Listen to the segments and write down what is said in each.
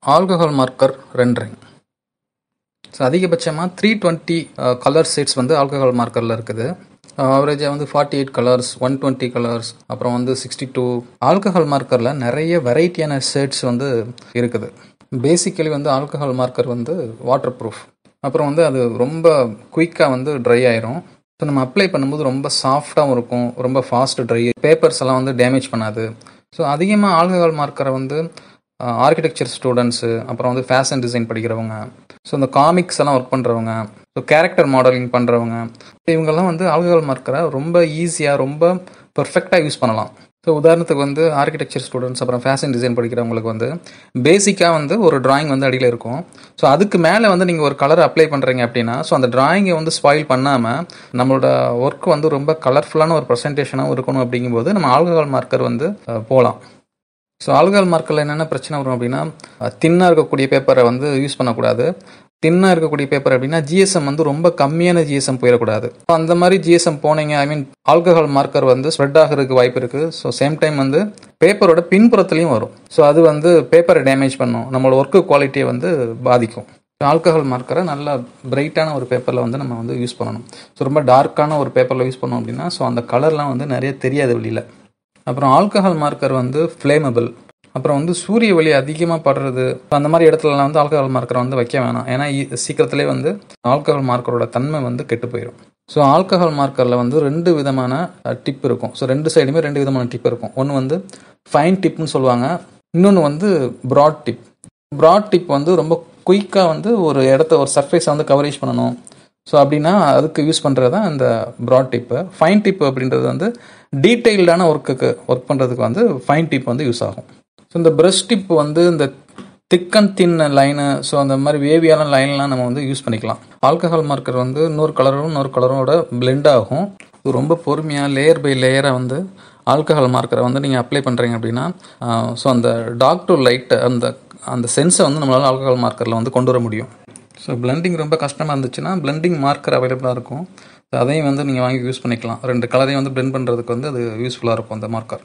alcohol marker rendering so அதிகபட்சமாக three twenty colour sets வந்து alcohol மார்க்கரில் இருக்குது ஆவரேஜாக வந்து forty eight colours one twenty colours அப்புறம் வந்து சிக்ஸ்டி டூ ஆல்கஹால் மார்க்கரில் நிறைய வெரைட்டியான ஷேட்ஸ் வந்து இருக்குது பேசிக்கலி வந்து ஆல்கஹால் மார்க்கர் வந்து வாட்டர் ப்ரூஃப் அப்புறம் வந்து அது ரொம்ப குயிக்காக வந்து ட்ரை ஆயிரும் ஸோ நம்ம அப்ளை பண்ணும்போது ரொம்ப சாஃப்டாகவும் இருக்கும் ரொம்ப ஃபாஸ்ட் ட்ரை பேப்பர்ஸ் எல்லாம் வந்து டேமேஜ் பண்ணாது ஸோ அதிகமாக ஆல்கஹால் மார்க்கரை வந்து ஆர்கிடெக்சர் ஸ்டூடெண்ட்ஸு அப்புறம் வந்து ஃபேஷன் டிசைன் படிக்கிறவங்க ஸோ இந்த காமிக்ஸ் எல்லாம் ஒர்க் பண்ணுறவங்க ஸோ கேரக்டர் மாடலிங் பண்ணுறவங்க இவங்கெல்லாம் வந்து ஆல்கஹால் மார்க்கரை ரொம்ப ஈஸியாக ரொம்ப பர்ஃபெக்டாக யூஸ் பண்ணலாம் ஸோ உதாரணத்துக்கு வந்து ஆர்கிடெக்சர் ஸ்டூடெண்ட்ஸ் அப்புறம் ஃபேஷன் டிசைன் படிக்கிறவங்களுக்கு வந்து பேசிக்காக வந்து ஒரு டிராயிங் வந்து அடியில் இருக்கும் ஸோ அதுக்கு மேலே வந்து நீங்கள் ஒரு கலர் அப்ளை பண்ணுறீங்க அப்படின்னா ஸோ அந்த டிராயிங்கை வந்து ஸ்பாயில் பண்ணாமல் நம்மளோட ஒர்க் வந்து ரொம்ப கலர்ஃபுல்லான ஒரு ப்ரெசன்டேஷனாகவும் இருக்கணும் அப்படிங்கும்போது நம்ம ஆல்கஹால் மார்க்கர் வந்து போகலாம் ஸோ ஆல்கஹால் மார்க்கரில் என்னென்ன பிரச்சனை வரும் அப்படின்னா தின்னாக இருக்கக்கூடிய பேப்பரை வந்து யூஸ் பண்ணக்கூடாது தின்னாக இருக்கக்கூடிய பேப்பர் அப்படின்னா ஜிஎஸ்எம் வந்து ரொம்ப கம்மியான ஜிஎஸ்எம் போயிடக்கூடாது அந்த மாதிரி ஜிஎஸ்எம் போனீங்க ஐ மீன் ஆல்கஹால் மார்க்கர் வந்து ஸ்ப்ரெட் ஆகிறதுக்கு வாய்ப்பு இருக்குது ஸோ சேம் டைம் வந்து பேப்பரோட பின்புறத்துலையும் வரும் ஸோ அது வந்து பேப்பரை டேமேஜ் பண்ணும் நம்மளோட ஒர்க்கு குவாலிட்டியை வந்து பாதிக்கும் ஆல்கஹால் மார்க்கரை நல்லா பிரைட்டான ஒரு பேப்பரில் வந்து நம்ம வந்து யூஸ் பண்ணணும் ஸோ ரொம்ப டார்க்கான ஒரு பேப்பரில் யூஸ் பண்ணோம் அப்படின்னா ஸோ அந்த கலர்லாம் வந்து நிறைய தெரியாது வெளியில் அப்புறம் ஆல்கஹால் மார்க்கர் வந்து ஃப்ளேமபிள் அப்புறம் வந்து சூரிய ஒளி அதிகமாக படுறது அந்த மாதிரி இடத்துலலாம் வந்து ஆல்கஹால் மார்க்கரை வந்து வைக்க வேணாம் ஏன்னா சீக்கிரத்திலே வந்து ஆல்கஹால் மார்க்கரோட தன்மை வந்து கெட்டு போயிடும் ஸோ ஆல்கஹால் மார்க்கரில் வந்து ரெண்டு விதமான டிப் இருக்கும் ஸோ ரெண்டு சைடுமே ரெண்டு விதமான டிப் இருக்கும் ஒன்று வந்து ஃபைன் டிப்னு சொல்லுவாங்க இன்னொன்று வந்து ப்ராட் டிப் ப்ராட் டிப் வந்து ரொம்ப குயிக்காக வந்து ஒரு இடத்த ஒரு சர்ஃபேஸை வந்து கவரேஜ் பண்ணணும் ஸோ அப்படின்னா அதுக்கு யூஸ் பண்ணுறது தான் இந்த ப்ராட் டிப்பு ஃபைன் டிப் அப்படின்றது வந்து டீட்டெயில்டான ஒர்க்குக்கு ஒர்க் பண்ணுறதுக்கு வந்து ஃபைன் டிப் வந்து யூஸ் ஆகும் ஸோ இந்த ப்ரஷ் டிப் வந்து இந்த thick and thin line so அந்த மாதிரி வேவியான லைன்லாம் நம்ம வந்து யூஸ் பண்ணிக்கலாம் ஆல்கஹால் மார்க்கர் வந்து இன்னொரு கலரும் இன்னொரு கலரோட பிளெண்ட் ஆகும் இது ரொம்ப பொறுமையாக லேயர் பை லேயராக வந்து ஆல்கஹால் மார்க்கரை வந்து நீங்கள் அப்ளை பண்ணுறீங்க அப்படின்னா ஸோ அந்த டார்க் டு லைட் அந்த அந்த சென்ஸை வந்து நம்மளால் ஆல்கஹால் மார்க்கரில் வந்து கொண்டு வர முடியும் ஸோ பிளெண்டிங் ரொம்ப கஷ்டமாக இருந்துச்சுன்னா பிளெண்டிங் மார்க்கர் அவைலபிளாக இருக்கும் அதையும் வந்து நீங்கள் வாங்கி யூஸ் பண்ணிக்கலாம் ரெண்டு கலரையும் வந்து பிளெண்ட் பண்ணுறதுக்கு வந்து அது யூஸ்ஃபுல்லாக இருக்கும் அந்த மார்க்கர்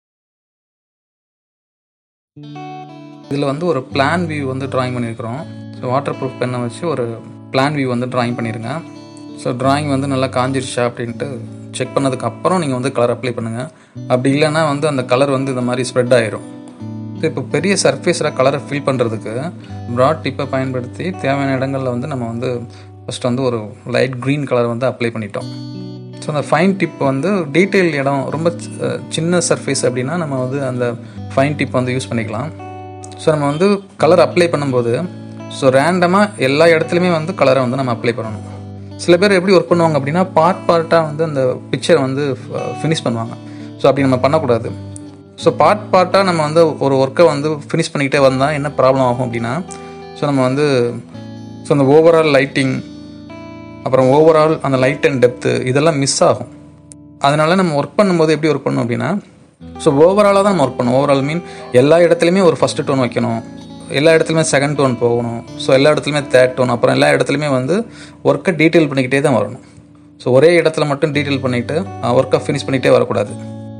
இதில் வந்து ஒரு பிளான் வியூ வந்து ட்ராயிங் பண்ணியிருக்கிறோம் ஸோ வாட்டர் ப்ரூஃப் பெண்ணை வச்சு ஒரு பிளான் வியூ வந்து ட்ராயிங் பண்ணிடுங்க ஸோ ட்ராயிங் வந்து நல்லா காஞ்சிருச்சா அப்படின்ட்டு செக் பண்ணதுக்கு அப்புறம் நீங்கள் வந்து கலர் அப்ளை பண்ணுங்கள் அப்படி இல்லைன்னா வந்து அந்த கலர் வந்து இந்த மாதிரி ஸ்ப்ரெட் ஆயிரும் ஸோ இப்போ பெரிய சர்ஃபேஸில் கலரை ஃபில் பண்ணுறதுக்கு ப்ராட் டிப்பை பயன்படுத்தி தேவையான இடங்களில் வந்து நம்ம வந்து ஃபஸ்ட் வந்து ஒரு லைட் க்ரீன் கலர் வந்து அப்ளை பண்ணிட்டோம் ஸோ அந்த ஃபைன் டிப் வந்து டீட்டெயில் இடம் ரொம்ப சின்ன சர்ஃபேஸ் அப்படின்னா நம்ம வந்து அந்த ஃபைன் டிப் வந்து யூஸ் பண்ணிக்கலாம் ஸோ நம்ம வந்து கலர் அப்ளை பண்ணும்போது ஸோ ரேண்டமாக எல்லா இடத்துலையுமே வந்து கலரை வந்து நம்ம அப்ளை பண்ணணும் சில பேர் எப்படி ஒர்க் பண்ணுவாங்க அப்படின்னா பார்ட் பார்ட்டாக வந்து அந்த பிக்சரை வந்து ஃபினிஷ் பண்ணுவாங்க ஸோ அப்படி நம்ம பண்ணக்கூடாது ஸோ பார்ட் பார்ட்டாக நம்ம வந்து ஒரு ஒர்க்கை வந்து ஃபினிஷ் பண்ணிக்கிட்டே வந்தால் என்ன ப்ராப்ளம் ஆகும் அப்படின்னா ஸோ நம்ம வந்து ஸோ அந்த ஓவரால் லைட்டிங் அப்புறம் ஓவரால் அந்த லைட் அண்ட் டெப்த்து இதெல்லாம் மிஸ் ஆகும் அதனால நம்ம ஒர்க் பண்ணும்போது எப்படி ஒர்க் பண்ணணும் அப்படின்னா ஸோ ஓவராலாக தான் நம்ம ஒர்க் பண்ணணும் ஓவரால் மீன் எல்லா இடத்துலையுமே ஒரு ஃபஸ்ட்டு டோன் வைக்கணும் எல்லா இடத்துலையுமே செகண்ட் டோன் போகணும் ஸோ எல்லா இடத்துலையுமே தேர்ட் டோன் அப்புறம் எல்லா இடத்துலையுமே வந்து ஒர்க்கை டீட்டெயில் பண்ணிக்கிட்டே தான் வரணும் ஸோ ஒரே இடத்துல மட்டும் டீட்டெயில் பண்ணிவிட்டு ஒர்க்கை ஃபினிஷ் பண்ணிகிட்டே வரக்கூடாது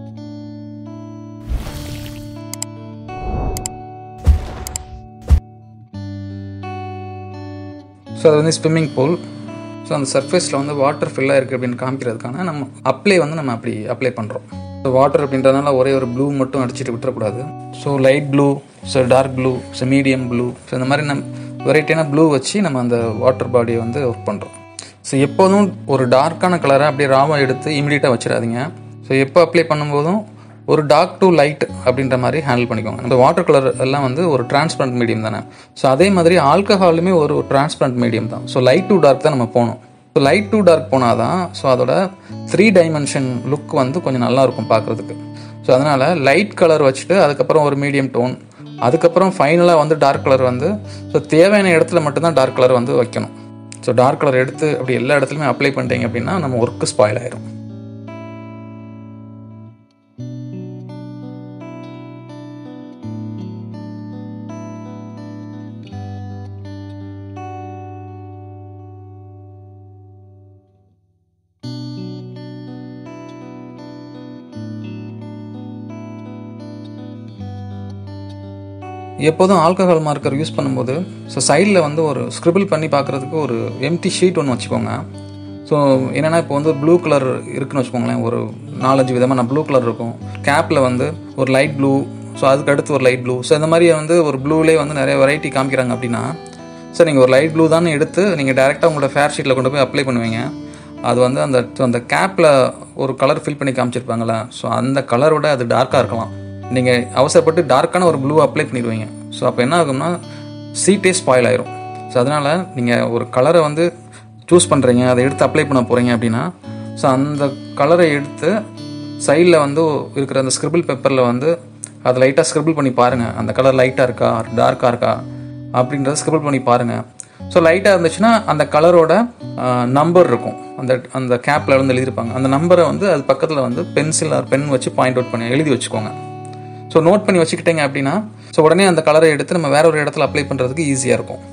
ஸோ அது வந்து ஸ்விம்மிங் பூல் ஸோ அந்த சர்ஃபேஸில் வந்து வாட்டர் ஃபில்லாக இருக்குது அப்படின்னு காமிக்கிறதுக்கான நம்ம அப்ளை வந்து நம்ம அப்படி அப்ளை பண்ணுறோம் ஸோ வாட்டர் அப்படின்றதுனால ஒரே ஒரு ப்ளூ மட்டும் அடிச்சுட்டு விட்டுறக்கூடாது so light blue so dark blue so medium blue so இந்த மாதிரி நம்ம வெரைட்டியான ப்ளூ வச்சு நம்ம அந்த வாட்டர் பாடியை வந்து ஒர்க் பண்ணுறோம் ஸோ எப்போதும் ஒரு டார்க்கான கலரை அப்படியே ராவாக எடுத்து இமீடியட்டாக வச்சிடாதீங்க ஸோ எப்போ அப்ளை பண்ணும்போதும் ஒரு டார்க் டு லைட் அப்படின்ற மாதிரி ஹேண்டில் பண்ணிக்கோங்க இந்த வாட்டர் கலர் எல்லாம் வந்து ஒரு டிரான்ஸ்பரண்ட் மீடியம் தானே ஸோ அதே மாதிரி ஆல்கஹாலுமே ஒரு டிரான்ஸ்பரண்ட் மீடியம் தான் ஸோ லைட் டு டார்க் தான் நம்ம போகணும் ஸோ லைட் டு டார்க் போனால் தான் ஸோ அதோட த்ரீ டைமென்ஷன் லுக் வந்து கொஞ்சம் நல்லா இருக்கும் பார்க்குறதுக்கு ஸோ அதனால் லைட் கலர் வச்சுட்டு அதுக்கப்புறம் ஒரு மீடியம் டோன் அதுக்கப்புறம் ஃபைனலாக வந்து டார்க் கலர் வந்து ஸோ தேவையான இடத்துல மட்டும்தான் டார்க் கலர் வந்து வைக்கணும் ஸோ டார்க் கலர் எடுத்து அப்படி எல்லா இடத்துலையுமே அப்ளை பண்ணிட்டீங்க அப்படின்னா நம்ம ஒர்க்கு ஸ்பாயில் ஆயிரும் எப்போதும் ஆல்கஹால் மார்க்கர் யூஸ் பண்ணும்போது ஸோ சைடில் வந்து ஒரு ஸ்க்ரிபிள் பண்ணி பார்க்குறதுக்கு ஒரு எம்டி ஷீட் ஒன்று வச்சுக்கோங்க ஸோ என்னென்னா இப்போ வந்து ப்ளூ கலர் இருக்குன்னு வச்சுக்கோங்களேன் ஒரு நாலஞ்சு விதமான ப்ளூ கலர் இருக்கும் கேப்பில் வந்து ஒரு லைட் ப்ளூ ஸோ அதுக்கு அடுத்து ஒரு லைட் ப்ளூ ஸோ இந்த மாதிரி வந்து ஒரு ப்ளூலேயே வந்து நிறைய வெரைட்டி காமிக்கிறாங்க அப்படின்னா சார் நீங்கள் ஒரு லைட் ப்ளூ தானே எடுத்து நீங்கள் டேரெக்டாக உங்களோட ஃபேர் ஷீட்டில் கொண்டு போய் அப்ளை பண்ணுவீங்க அது வந்து அந்த அந்த கேப்பில் ஒரு கலர் ஃபில் பண்ணி காமிச்சிருப்பாங்களே ஸோ அந்த கலரோட அது டார்க்காக இருக்கலாம் நீங்கள் அவசரப்பட்டு டார்க்கான ஒரு ப்ளூ அப்ளை பண்ணிடுவீங்க ஸோ அப்போ என்ன ஆகும்னா சீட்டே ஸ்பாயில் ஆயிரும் ஸோ அதனால் நீங்கள் ஒரு கலரை வந்து சூஸ் பண்ணுறீங்க அதை எடுத்து அப்ளை பண்ண போகிறீங்க அப்படின்னா ஸோ அந்த கலரை எடுத்து சைடில் வந்து இருக்கிற அந்த ஸ்கிரிபிள் பேப்பரில் வந்து அதை லைட்டாக ஸ்கிரிபிள் பண்ணி பாருங்கள் அந்த கலர் லைட்டாக இருக்கா டார்க்காக இருக்கா அப்படின்றத ஸ்கிரிபிள் பண்ணி பாருங்கள் ஸோ லைட்டாக இருந்துச்சுன்னா அந்த கலரோட நம்பர் இருக்கும் அந்த அந்த கேப்பில் வந்து எழுதியிருப்பாங்க அந்த நம்பரை வந்து அது பக்கத்தில் வந்து பென்சில் ஆர் பென் வச்சு பாயிண்ட் அவுட் பண்ணி எழுதி வச்சுக்கோங்க ஸோ நோட் பண்ணி வச்சுக்கிட்டீங்க அப்படின்னா ஸோ உடனே அந்த கலரை எடுத்து நம்ம வேற ஒரு இடத்துல அப்ளை பண்ணுறதுக்கு ஈஸியாக இருக்கும்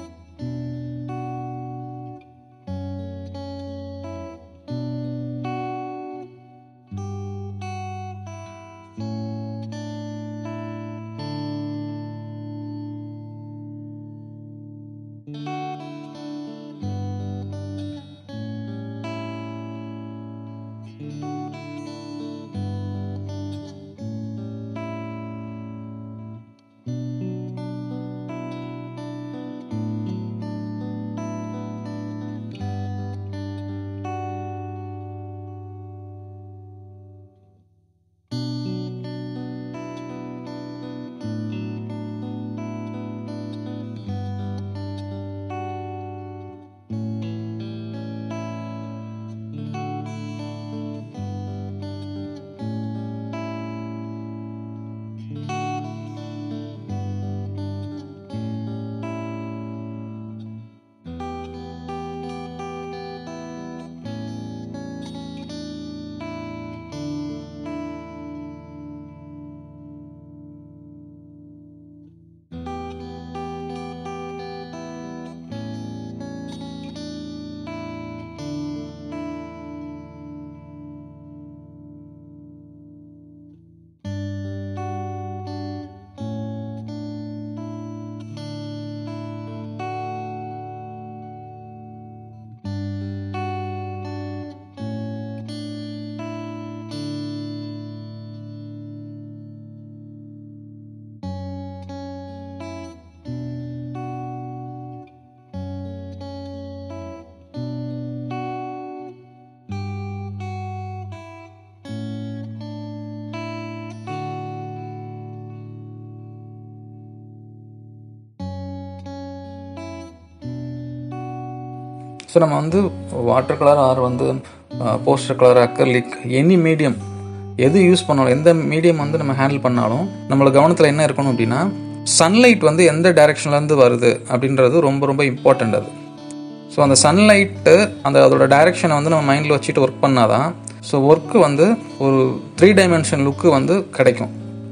ஸோ நம்ம வந்து வாட்டர் கலர் ஆர் வந்து poster colour acrylic any medium எது யூஸ் பண்ணாலும் எந்த மீடியம் வந்து நம்ம ஹேண்டில் பண்ணாலும் நம்மளோட கவனத்தில் என்ன இருக்கணும் அப்படின்னா சன்லைட் வந்து எந்த டைரெக்ஷன்லேருந்து வருது அப்படின்றது ரொம்ப ரொம்ப இம்பார்ட்டண்ட் அது ஸோ அந்த சன்லைட்டு அந்த அதோட டைரெக்ஷனை வந்து நம்ம மைண்டில் வச்சுட்டு ஒர்க் பண்ணாதான் ஸோ ஒர்க்கு வந்து ஒரு த்ரீ டைமென்ஷன் லுக்கு வந்து கிடைக்கும்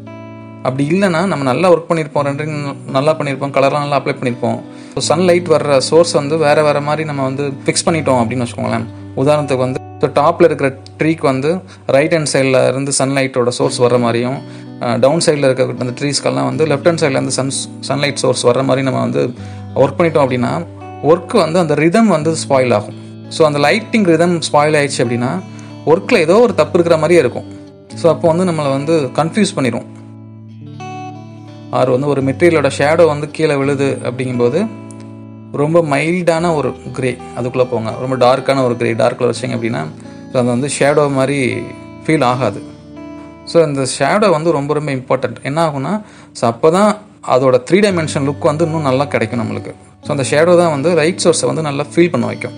அப்படி இல்லைன்னா நம்ம நல்லா ஒர்க் பண்ணியிருப்போம் ரெண்டரிங் நல்லா பண்ணியிருப்போம் கலர்லாம் நல்லா அப்ளை பண்ணியிருப்போம் ஸோ சன்லைட் வர்ற சோர்ஸ் வந்து வேறு வேறு மாதிரி நம்ம வந்து ஃபிக்ஸ் பண்ணிட்டோம் அப்படின்னு வச்சுக்கோங்களேன் உதாரணத்துக்கு வந்து ஸோ டாப்பில் இருக்கிற ட்ரீக்கு வந்து ரைட் ஹேண்ட் சைடில் இருந்து சன்லைட்டோட சோர்ஸ் வர மாதிரியும் டவுன் சைடில் இருக்க அந்த ட்ரீஸ்க்கெல்லாம் வந்து லெஃப்ட் ஹேண்ட் சைடில் இருந்து சன் சன்லைட் சோர்ஸ் வர மாதிரி நம்ம வந்து ஒர்க் பண்ணிட்டோம் அப்படின்னா ஒர்க்கு வந்து அந்த ரிதம் வந்து ஸ்பாயில் ஆகும் ஸோ அந்த லைட்டிங் ரிதம் ஸ்பாயில் ஆயிடுச்சு அப்படின்னா ஒர்க்கில் ஏதோ ஒரு தப்பு இருக்கிற மாதிரியே இருக்கும் ஸோ அப்போ வந்து நம்மளை வந்து கன்ஃபியூஸ் பண்ணிடும் ஆர் வந்து ஒரு மெட்டீரியலோட ஷேடோ வந்து கீழே விழுது அப்படிங்கும்போது ரொம்ப மைல்டான ஒரு கிரே அதுக்குள்ளே போங்க ரொம்ப டார்க்கான ஒரு கிரே டார்க் கலர் வச்சிங்க அப்படின்னா அது வந்து ஷேடோ மாதிரி ஃபீல் ஆகாது ஸோ இந்த ஷேடோ வந்து ரொம்ப ரொம்ப இம்பார்ட்டண்ட் என்ன ஆகும்னா ஸோ அப்போ தான் அதோட த்ரீ டைமென்ஷன் லுக் வந்து இன்னும் நல்லா கிடைக்கும் நம்மளுக்கு ஸோ அந்த ஷேடோ தான் வந்து ரைட் சோர்ஸை வந்து நல்லா ஃபீல் பண்ண வைக்கும்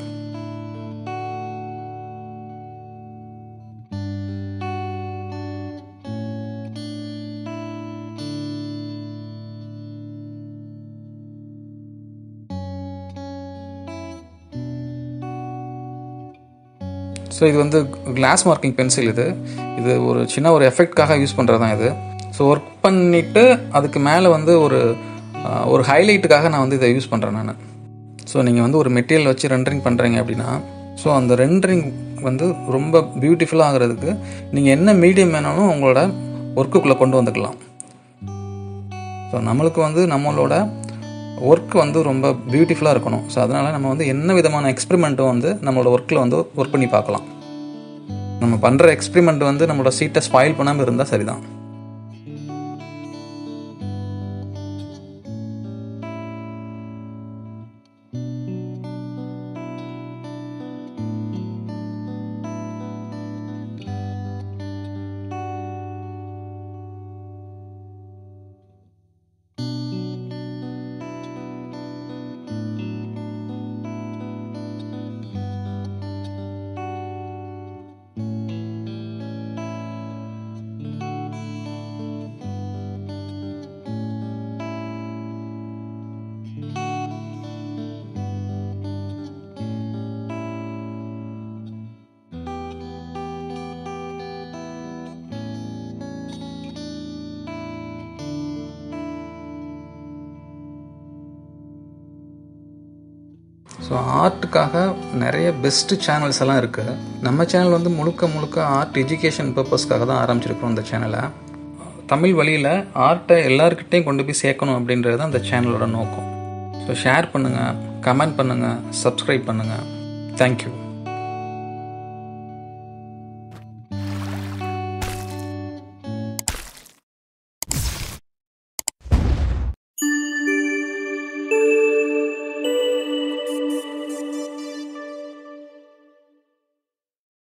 ஸோ இது வந்து கிளாஸ் மார்க்கிங் பென்சில் இது இது ஒரு சின்ன ஒரு எஃபெக்ட்காக யூஸ் பண்ணுறது தான் இது ஸோ ஒர்க் பண்ணிவிட்டு அதுக்கு மேலே வந்து ஒரு ஆஹ், ஒரு ஹைலைட்டுக்காக நான் வந்து இதை யூஸ் பண்ணுறேன் நான் ஸோ நீங்கள் வந்து ஒரு மெட்டீரியல் வச்சு ரெண்டரிங் பண்ணுறீங்க அப்படின்னா ஸோ அந்த ரெண்டரிங் வந்து ரொம்ப பியூட்டிஃபுல்லாக ஆகிறதுக்கு நீங்கள் என்ன மீடியம் வேணாலும் உங்களோட ஒர்க்குக்குள்ளே கொண்டு வந்துக்கலாம் ஸோ நம்மளுக்கு வந்து நம்மளோட ஒர்க் வந்து ரொம்ப பியூட்டிஃபுல்லாக இருக்கணும் ஸோ அதனால் நம்ம வந்து என்ன விதமான எக்ஸ்பெரிமெண்ட்டும் வந்து நம்மளோட ஒர்க்கில் வந்து ஒர்க் பண்ணி பார்க்கலாம் நம்ம பண்ணுற எக்ஸ்பெரிமெண்ட் வந்து நம்மளோட சீட்டை ஸ்பாயில் பண்ணாமல் இருந்தால் சரிதான் ஸோ ஆர்ட்டுக்காக நிறைய பெஸ்ட்டு சேனல்ஸ் எல்லாம் இருக்குது நம்ம சேனல் வந்து முழுக்க முழுக்க ஆர்ட் எஜுகேஷன் பர்பஸ்க்காக தான் ஆரம்பிச்சிருக்கோம் இந்த சேனலை தமிழ் வழியில் ஆர்ட்டை எல்லாருக்கிட்டையும் கொண்டு போய் சேர்க்கணும் அப்படின்றது தான் இந்த சேனலோட நோக்கம் ஸோ ஷேர் பண்ணுங்கள் கமெண்ட் பண்ணுங்கள் சப்ஸ்கிரைப் பண்ணுங்கள் தேங்க்யூ